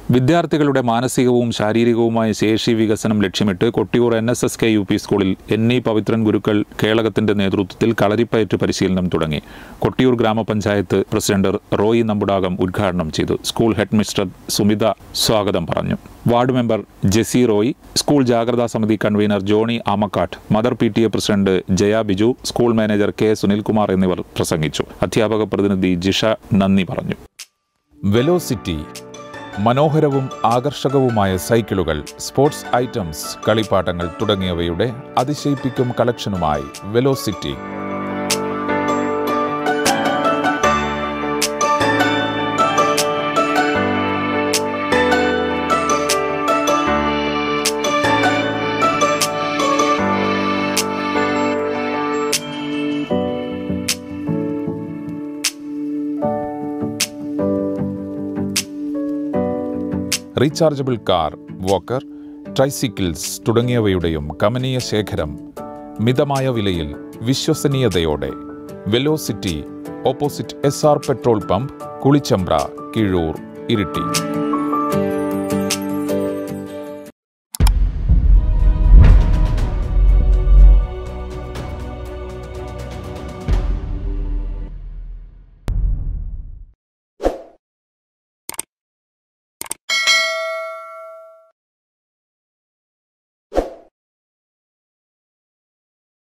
വിദ്യാർത്ഥികളുടെ മാനസികവും ശാരീരികവുമായ ശേഷി വികസനം ലക്ഷ്യമിട്ട് Kottiyoor N S S K U P സ്കൂളിൽ എൻ ഇ പവിത്രൻ ഗുരുക്കൾ കേളകത്തിന്റെ നേതൃത്വത്തിൽ കളരിപ്പയറ്റ് പരിശീലനം തുടങ്ങി കൊട്ടിയൂർ ഗ്രാമപഞ്ചായത്ത് പ്രസിഡന്റ് റോയി നമ്പുടാകം ഉദ്ഘാടനം ചെയ്തു സ്കൂൾ ഹെഡ് മിസ്റ്റർ സുമിത സ്വാഗതം പറഞ്ഞു ward member Jessy Roy school ജാഗ്രതാ സമിതി convener Johny Amakkattu mother P T A president Jaya Biju school manager K Sunilkumar എന്നിവർ പ്രസംഗിച്ചു അധ്യാപക പ്രതിനിധി ജിഷ നന്ദി പറഞ്ഞു വെലോസിറ്റി മനോഹരവും ആകർഷകവുമായ സൈക്കിളുകൾ സ്പോർട്സ് ഐറ്റംസ് കളിപ്പാട്ടങ്ങൾ തുടങ്ങിയവയുടെ അതിശയിപ്പിക്കും കളക്ഷനുമായി Velocity rechargeable car walker tricycles തുടങ്ങിയവയുടെയും കമനീയ ശേഖരം മിതമായ വിലയിൽ വിശ്വസനീയതയോടെ Velocity opposite S R petrol pump Kulichambra Keezhur Iritty